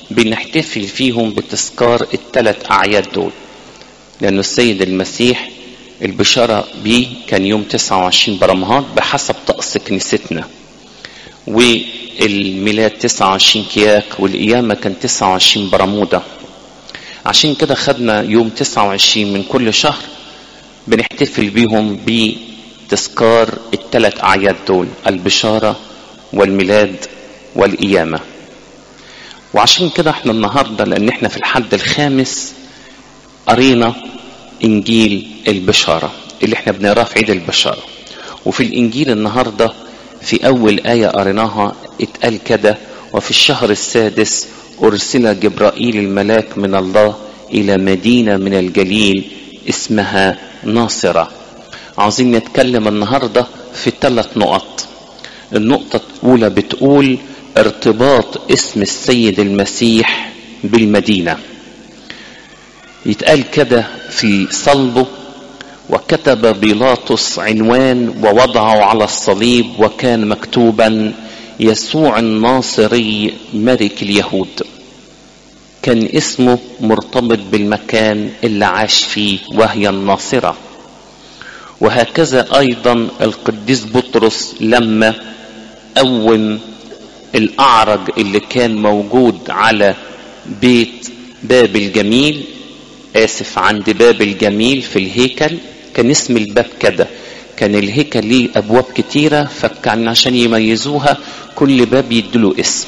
بنحتفل فيهم بتذكار الثلاث أعياد دول لأن السيد المسيح البشارة بيه كان يوم 29 برمهات بحسب طقس كنيستنا والميلاد 29 كياك والقيامة كان 29 برمودا عشان كده خدنا يوم 29 من كل شهر بنحتفل بيهم بتذكار الثلاث أعياد دول البشارة والميلاد والقيامة وعشان كده احنا النهاردة لأن احنا في الحد الخامس قرينا إنجيل البشارة اللي احنا بنقراه في عيد البشارة وفي الإنجيل النهاردة في أول آية قريناها اتقال كده وفي الشهر السادس أرسل جبرائيل الملاك من الله إلى مدينة من الجليل اسمها ناصرة عاوزين نتكلم النهاردة في ثلاث نقط النقطة الأولى بتقول ارتباط اسم السيد المسيح بالمدينة يتقال كده في صلبه وكتب بيلاطس عنوان ووضعه على الصليب وكان مكتوبا يسوع الناصري ملك اليهود كان اسمه مرتبط بالمكان اللي عاش فيه وهي الناصرة وهكذا أيضا القديس بطرس لما قوم الأعرج اللي كان موجود على بيت باب الجميل آسف عند باب الجميل في الهيكل كان اسم الباب كده كان الهيكل ليه أبواب كتيرة فكان عشان يميزوها كل باب يدلوا اسم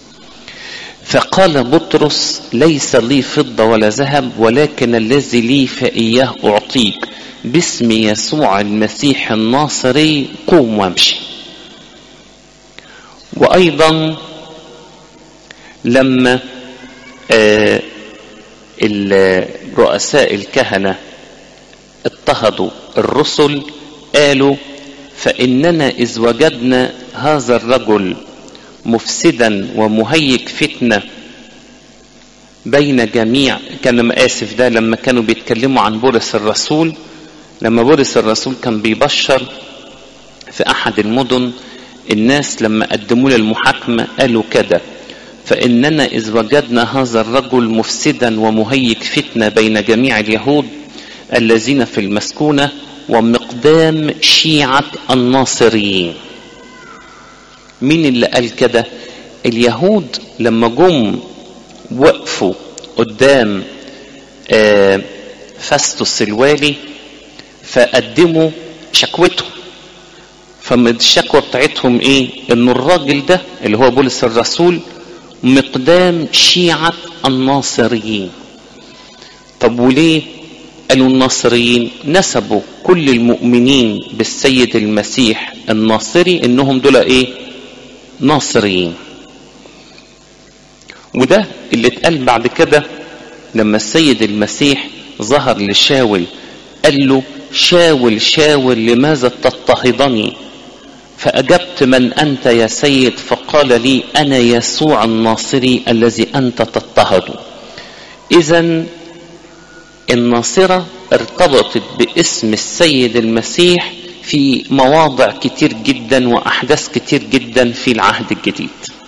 فقال بطرس ليس لي فضة ولا ذهب ولكن الذي لي فإياه أعطيك باسم يسوع المسيح الناصري قوم وامشي وأيضا لما آه رؤساء الكهنة اضطهدوا الرسل قالوا فإننا إذ وجدنا هذا الرجل مفسدا ومهيج فتنة بين جميع كان آسف ده لما كانوا بيتكلموا عن بولس الرسول لما بولس الرسول كان بيبشر في أحد المدن الناس لما قدموا له المحاكمة قالوا كده فإننا إذ وجدنا هذا الرجل مفسدا ومهيج فتنة بين جميع اليهود الذين في المسكونة ومقدام شيعة الناصريين مين اللي قال كده اليهود لما جم وقفوا قدام آه فاستوس الوالي فقدموا شكوتهم فمن الشكوى بتاعتهم ايه ان الراجل ده اللي هو بولس الرسول مقدام شيعة الناصريين طب وليه قالوا الناصريين نسبوا كل المؤمنين بالسيد المسيح الناصري انهم دول ايه ناصريين وده اللي اتقال بعد كده لما السيد المسيح ظهر لشاول قال له شاول شاول لماذا تضطهدني فأجبت من أنت يا سيد فقال لي أنا يسوع الناصري الذي أنت تضطهد إذا الناصرة ارتبطت باسم السيد المسيح في مواضع كتير جدا وأحداث كتير جدا في العهد الجديد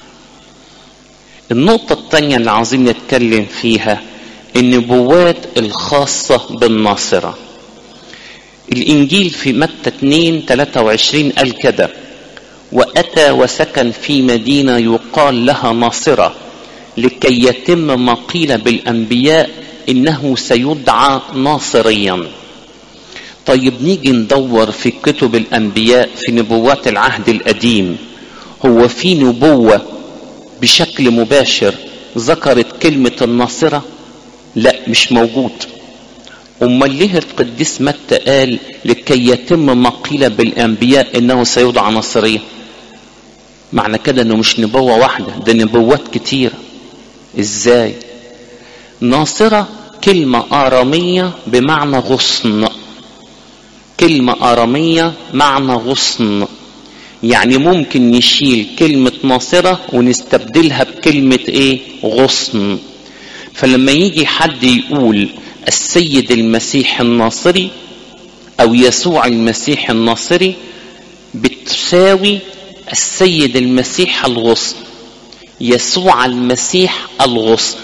النقطة الثانية اللي عاوزين نتكلم فيها النبوات الخاصة بالناصرة الإنجيل في متى 2 23 قال كده وأتى وسكن في مدينة يقال لها ناصرة لكي يتم ما قيل بالأنبياء إنه سيدعى ناصريا طيب نيجي ندور في كتب الأنبياء في نبوات العهد القديم هو في نبوة بشكل مباشر ذكرت كلمة الناصرة لا مش موجود امال ليه القديس متى قال لكي يتم ما قيل بالانبياء انه سيوضع ناصريه معنى كده انه مش نبوه واحده ده نبوات كتيره ازاي ناصره كلمه اراميه بمعنى غصن كلمه اراميه معنى غصن يعني ممكن نشيل كلمه ناصره ونستبدلها بكلمه ايه غصن فلما يجي حد يقول السيد المسيح الناصري او يسوع المسيح الناصري بتساوي السيد المسيح الغصن يسوع المسيح الغصن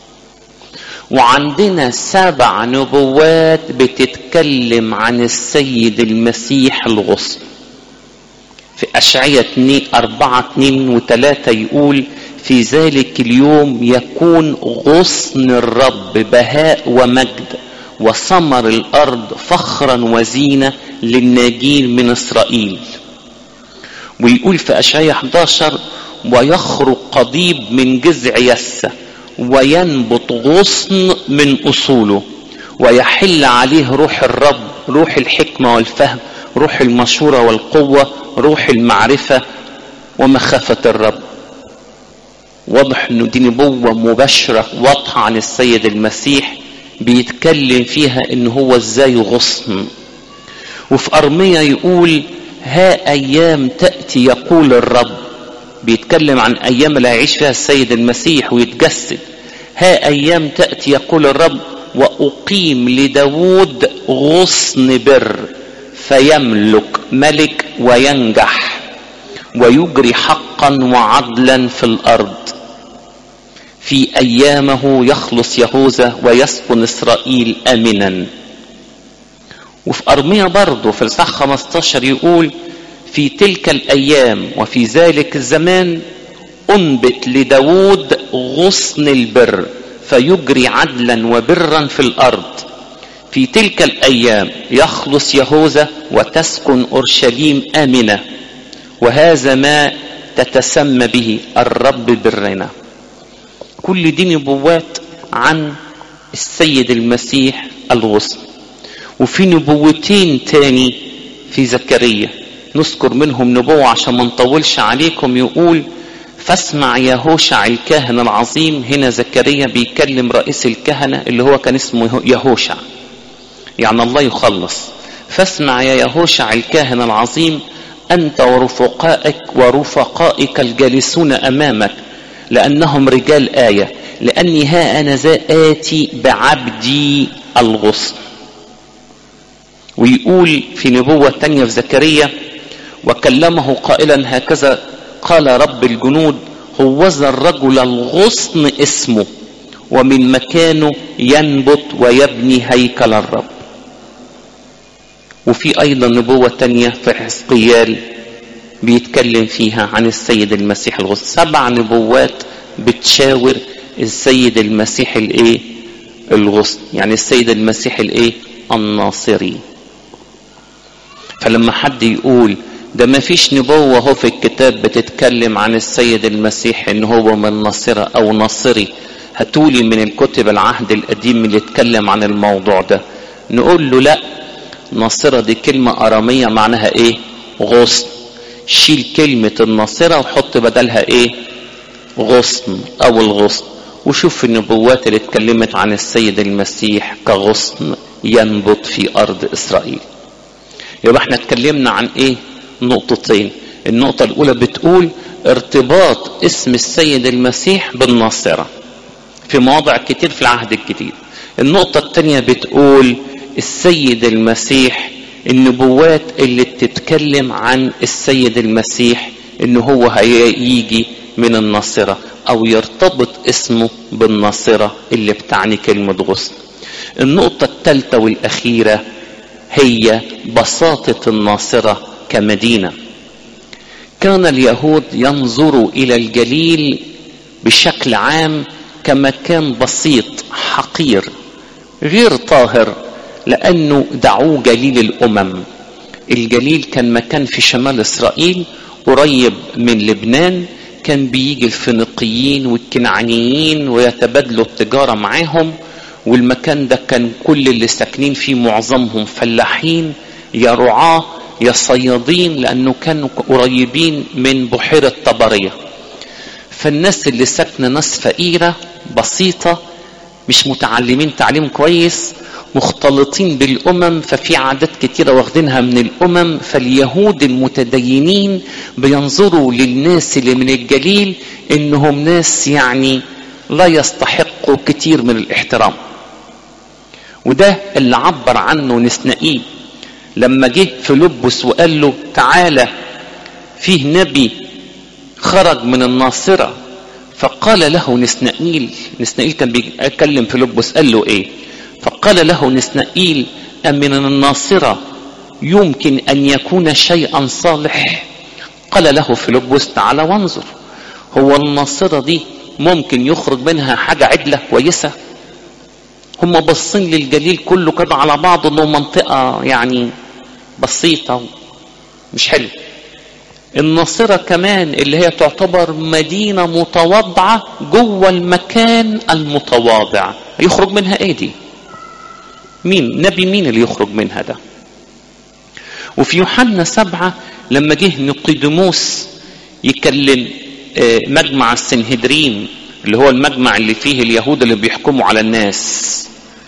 وعندنا سبع نبوات بتتكلم عن السيد المسيح الغصن في أشعية 2 4 2 و3 يقول في ذلك اليوم يكون غصن الرب بهاء ومجد وثمر الأرض فخرا وزينة للناجين من إسرائيل ويقول في أشعية 11 ويخرج قضيب من جذع يسة وينبت غصن من أصوله ويحل عليه روح الرب روح الحكمة والفهم روح المشورة والقوة روح المعرفة ومخافة الرب واضح انه دي نبوة مباشرة واضحة عن السيد المسيح بيتكلم فيها ان هو ازاي غصن وفي ارمية يقول ها ايام تأتي يقول الرب بيتكلم عن ايام اللي هيعيش فيها السيد المسيح ويتجسد ها ايام تأتي يقول الرب واقيم لداود غصن بر فيملك ملك وينجح ويجري حقا وعدلا في الارض في ايامه يخلص يهوذا ويسكن اسرائيل امنا وفي ارميا برضه في الاصحاح 15 يقول في تلك الايام وفي ذلك الزمان انبت لداود غصن البر فيجري عدلا وبرا في الارض في تلك الايام يخلص يهوذا وتسكن اورشليم امنه وهذا ما تتسمى به الرب برنا كل دي نبوات عن السيد المسيح الغصن وفي نبوتين تاني في زكريا نذكر منهم نبوة عشان ما نطولش عليكم يقول فاسمع يا هوشع الكاهن العظيم هنا زكريا بيكلم رئيس الكهنة اللي هو كان اسمه يهوشع يعني الله يخلص فاسمع يا يهوشع الكاهن العظيم أنت ورفقائك ورفقائك الجالسون أمامك لأنهم رجال آية لأني ها أنا ذا آتي بعبدي الغصن ويقول في نبوة تانية في زكريا وكلمه قائلا هكذا قال رب الجنود هوذا الرجل الغصن اسمه ومن مكانه ينبت ويبني هيكل الرب وفي ايضا نبوة تانية في حزقيال بيتكلم فيها عن السيد المسيح الغصن سبع نبوات بتشاور السيد المسيح الايه الغصن يعني السيد المسيح الايه الناصري فلما حد يقول ده ما فيش نبوة هو في الكتاب بتتكلم عن السيد المسيح ان هو من ناصرة او ناصري هاتولي من الكتب العهد القديم اللي يتكلم عن الموضوع ده نقول له لا ناصرة دي كلمة أرامية معناها ايه غصن شيل كلمة الناصرة وحط بدلها ايه غصن او الغصن وشوف النبوات اللي اتكلمت عن السيد المسيح كغصن ينبت في ارض اسرائيل يبقى احنا اتكلمنا عن ايه نقطتين النقطة الاولى بتقول ارتباط اسم السيد المسيح بالناصرة في مواضع كتير في العهد الجديد النقطة الثانية بتقول السيد المسيح النبوات اللي بتتكلم عن السيد المسيح ان هو هيجي من الناصرة او يرتبط اسمه بالناصرة اللي بتعني كلمة غصن النقطة الثالثة والاخيرة هي بساطة الناصرة كمدينة كان اليهود ينظروا الى الجليل بشكل عام كمكان بسيط حقير غير طاهر لأنه دعوه جليل الأمم الجليل كان مكان في شمال إسرائيل قريب من لبنان كان بيجي الفينيقيين والكنعانيين ويتبادلوا التجارة معاهم والمكان ده كان كل اللي ساكنين فيه معظمهم فلاحين يا رعاة يا صيادين لأنه كانوا قريبين من بحيرة طبرية فالناس اللي ساكنة ناس فقيرة بسيطة مش متعلمين تعليم كويس مختلطين بالامم ففي عادات كتيره واخدينها من الامم فاليهود المتدينين بينظروا للناس اللي من الجليل انهم ناس يعني لا يستحقوا كتير من الاحترام وده اللي عبر عنه نسنائيل لما جه فيلبس وقال له تعالى فيه نبي خرج من الناصره فقال له نسنائيل نسنائيل كان بيتكلم فيلبس قال له ايه فقال له نسنائيل أمن الناصرة يمكن أن يكون شيئا صالح قال له فيلبس تعالى وانظر هو الناصرة دي ممكن يخرج منها حاجة عدلة كويسة هم باصين للجليل كله كده على بعضه انه منطقة يعني بسيطة مش حلو الناصرة كمان اللي هي تعتبر مدينة متواضعة جوه المكان المتواضع يخرج منها ايه دي مين نبي مين اللي يخرج منها ده وفي يوحنا سبعة لما جه نقيدموس يكلم مجمع السنهدرين اللي هو المجمع اللي فيه اليهود اللي بيحكموا على الناس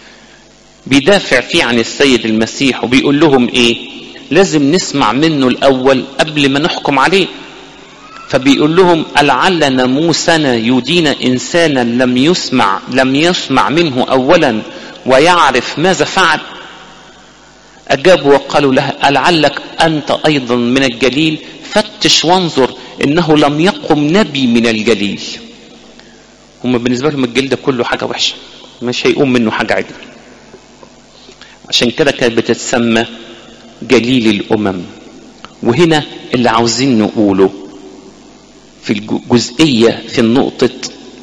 بيدافع فيه عن السيد المسيح وبيقول لهم ايه لازم نسمع منه الاول قبل ما نحكم عليه فبيقول لهم ألعل ناموسنا يدين إنسانا لم يسمع لم يسمع منه أولا ويعرف ماذا فعل أجابوا وقالوا له ألعلك أنت أيضا من الجليل فتش وانظر إنه لم يقم نبي من الجليل هم بالنسبة لهم الجيل ده كله حاجة وحشة مش هيقوم منه حاجة عدل عشان كده كانت بتتسمى جليل الأمم وهنا اللي عاوزين نقوله في الجزئية في النقطة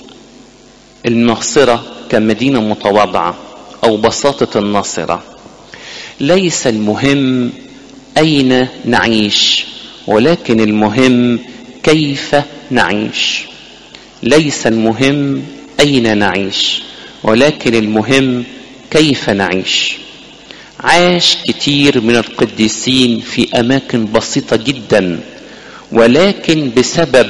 الناصرة كمدينة متواضعة أو بساطة الناصرة ليس المهم أين نعيش ولكن المهم كيف نعيش ليس المهم أين نعيش ولكن المهم كيف نعيش عاش كتير من القديسين في أماكن بسيطة جدا ولكن بسبب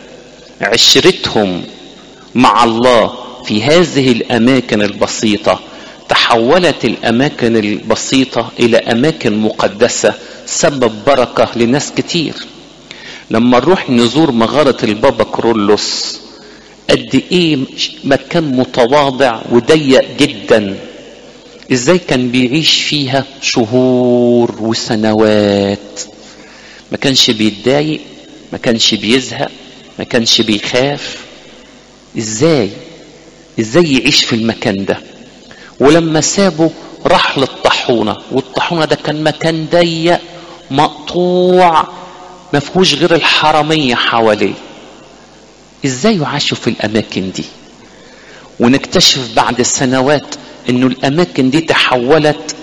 عشرتهم مع الله في هذه الأماكن البسيطة تحولت الأماكن البسيطة إلى أماكن مقدسة سبب بركة لناس كتير لما نروح نزور مغارة البابا كرولوس قد ايه مكان متواضع وضيق جدا ازاي كان بيعيش فيها شهور وسنوات ما كانش بيتضايق ما كانش بيزهق ما كانش بيخاف ازاي ازاي يعيش في المكان ده ولما سابه راح للطاحونة والطاحونة ده كان مكان ضيق مقطوع ما فيهوش غير الحرمية حواليه ازاي يعاشوا في الاماكن دي ونكتشف بعد السنوات انه الاماكن دي تحولت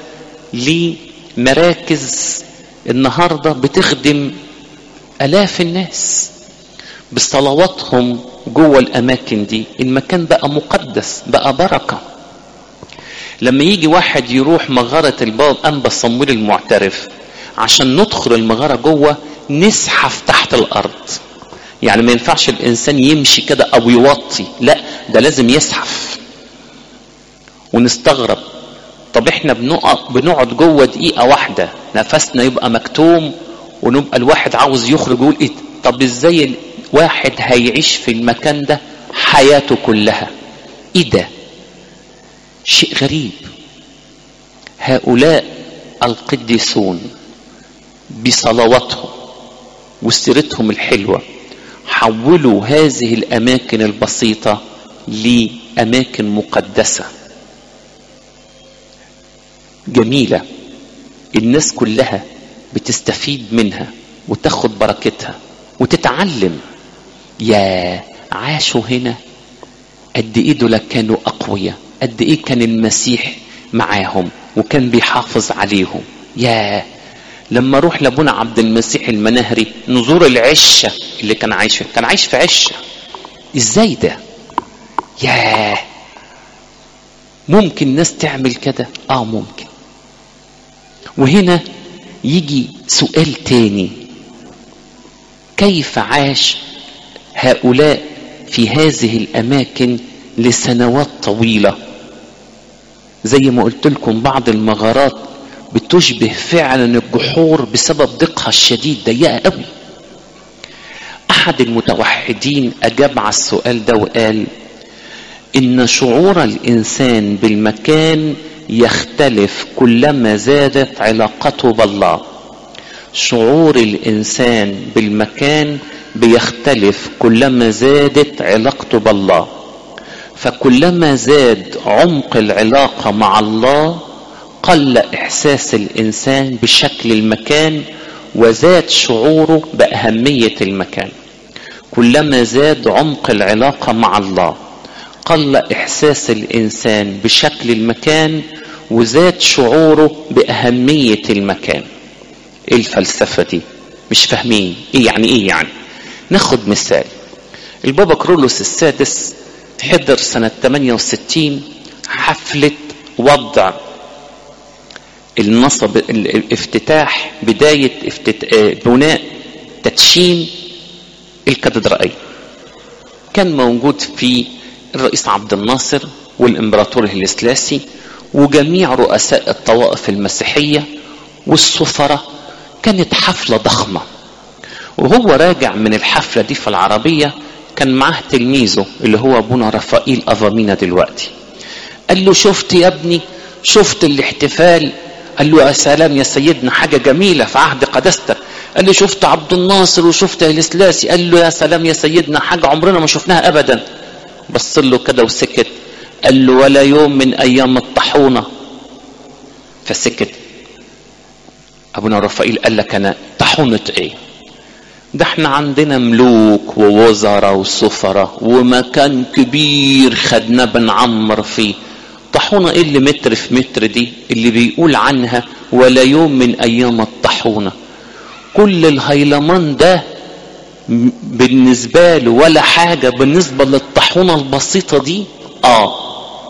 لمراكز النهارده بتخدم الاف الناس بصلواتهم جوه الاماكن دي المكان بقى مقدس بقى بركه لما يجي واحد يروح مغاره الباب انبا صمويل المعترف عشان ندخل المغاره جوه نزحف تحت الارض يعني ما ينفعش الانسان يمشي كده او يوطي لا ده لازم يزحف ونستغرب طب احنا بنقعد بنقعد جوه دقيقه واحده نفسنا يبقى مكتوم ونبقى الواحد عاوز يخرج يقول ايه طب ازاي واحد هيعيش في المكان ده حياته كلها ايه ده شيء غريب هؤلاء القديسون بصلواتهم وسيرتهم الحلوه حولوا هذه الاماكن البسيطه لاماكن مقدسه جميله الناس كلها بتستفيد منها وتاخد بركتها وتتعلم يا عاشوا هنا قد ايه دول كانوا اقوياء قد ايه كان المسيح معاهم وكان بيحافظ عليهم يا لما اروح لابونا عبد المسيح المناهري نزور العشه اللي كان عايش فيها كان عايش في عشه ازاي ده ياه ممكن ناس تعمل كده اه ممكن وهنا يجي سؤال تاني كيف عاش هؤلاء في هذه الاماكن لسنوات طويله زي ما قلت لكم بعض المغارات بتشبه فعلا الجحور بسبب ضيقها الشديد ضيقه قوي احد المتوحدين اجاب على السؤال ده وقال ان شعور الانسان بالمكان يختلف كلما زادت علاقته بالله شعور الانسان بالمكان بيختلف كلما زادت علاقته بالله فكلما زاد عمق العلاقة مع الله قل إحساس الإنسان بشكل المكان وزاد شعوره بأهمية المكان كلما زاد عمق العلاقة مع الله قل إحساس الإنسان بشكل المكان وزاد شعوره بأهمية المكان إيه الفلسفة دي مش فاهمين إيه يعني إيه يعني ناخد مثال البابا كرولوس السادس حضر سنة 68 حفلة وضع النصب الافتتاح بداية افتت... بناء تدشين الكاتدرائية كان موجود في الرئيس عبد الناصر والامبراطور الهلسلاسي وجميع رؤساء الطوائف المسيحية والسفراء كانت حفلة ضخمة وهو راجع من الحفلة دي في العربية كان معاه تلميذه اللي هو ابونا رفائيل افامينا دلوقتي قال له شفت يا ابني شفت الاحتفال قال له يا سلام يا سيدنا حاجة جميلة في عهد قداستك قال لي شفت عبد الناصر وشفت الاسلاسي قال له يا سلام يا سيدنا حاجة عمرنا ما شفناها ابدا بص له كده وسكت قال له ولا يوم من ايام الطاحونة فسكت ابونا رفائيل قال لك انا طاحونة ايه ده احنا عندنا ملوك ووزراء وسفراء ومكان كبير خدنا بنعمر فيه طاحونة ايه اللي متر في متر دي اللي بيقول عنها ولا يوم من ايام الطاحونة كل الهيلمان ده بالنسبة له ولا حاجة بالنسبة للطاحونة البسيطة دي اه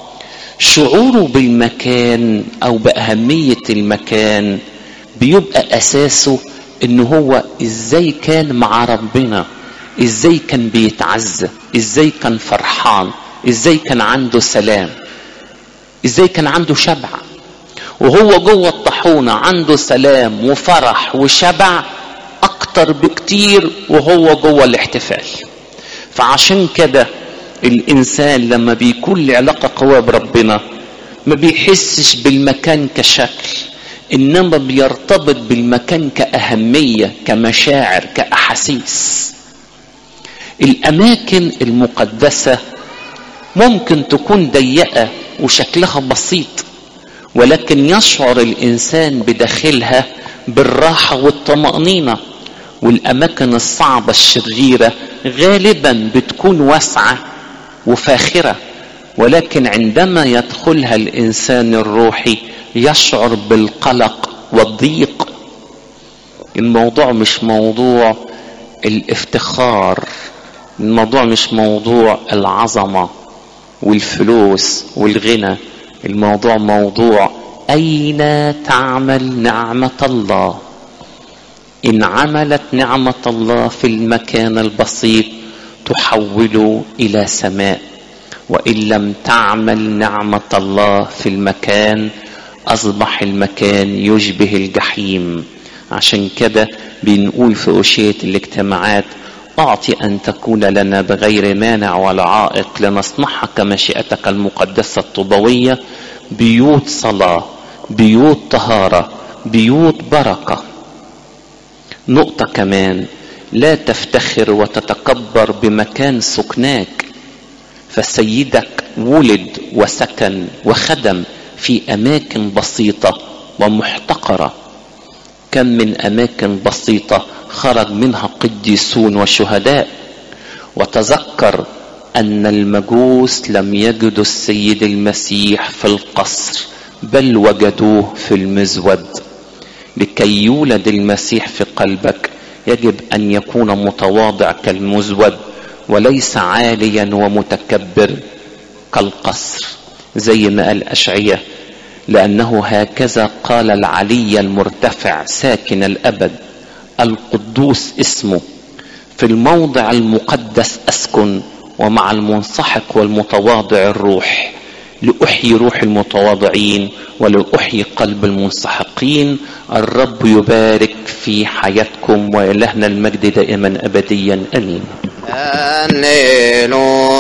شعوره بالمكان او باهمية المكان بيبقى اساسه ان هو ازاي كان مع ربنا ازاي كان بيتعزى ازاي كان فرحان ازاي كان عنده سلام ازاي كان عنده شبع وهو جوه الطاحونه عنده سلام وفرح وشبع اكتر بكتير وهو جوه الاحتفال فعشان كده الانسان لما بيكون له علاقه قويه بربنا ما بيحسش بالمكان كشكل انما بيرتبط بالمكان كاهميه كمشاعر كاحاسيس الاماكن المقدسه ممكن تكون ضيقه وشكلها بسيط ولكن يشعر الانسان بداخلها بالراحه والطمانينه والاماكن الصعبه الشريره غالبا بتكون واسعه وفاخره ولكن عندما يدخلها الانسان الروحي يشعر بالقلق والضيق الموضوع مش موضوع الافتخار الموضوع مش موضوع العظمه والفلوس والغنى الموضوع موضوع اين تعمل نعمه الله ان عملت نعمه الله في المكان البسيط تحوله الى سماء وان لم تعمل نعمه الله في المكان اصبح المكان يشبه الجحيم عشان كده بنقول في أشية الاجتماعات أعطي أن تكون لنا بغير مانع ولا عائق لنصنعها كمشيئتك المقدسة الطوبوية بيوت صلاة بيوت طهارة بيوت بركة نقطة كمان لا تفتخر وتتكبر بمكان سكناك فسيدك ولد وسكن وخدم في اماكن بسيطه ومحتقره كم من اماكن بسيطه خرج منها قديسون وشهداء وتذكر ان المجوس لم يجدوا السيد المسيح في القصر بل وجدوه في المزود لكي يولد المسيح في قلبك يجب ان يكون متواضع كالمزود وليس عاليا ومتكبر كالقصر زي ما قال أشعية لأنه هكذا قال العلي المرتفع ساكن الأبد القدوس اسمه في الموضع المقدس أسكن ومع المنسحق والمتواضع الروح لأحيي روح المتواضعين ولأحيي قلب المنسحقين الرب يبارك في حياتكم وإلهنا المجد دائما أبديا أمين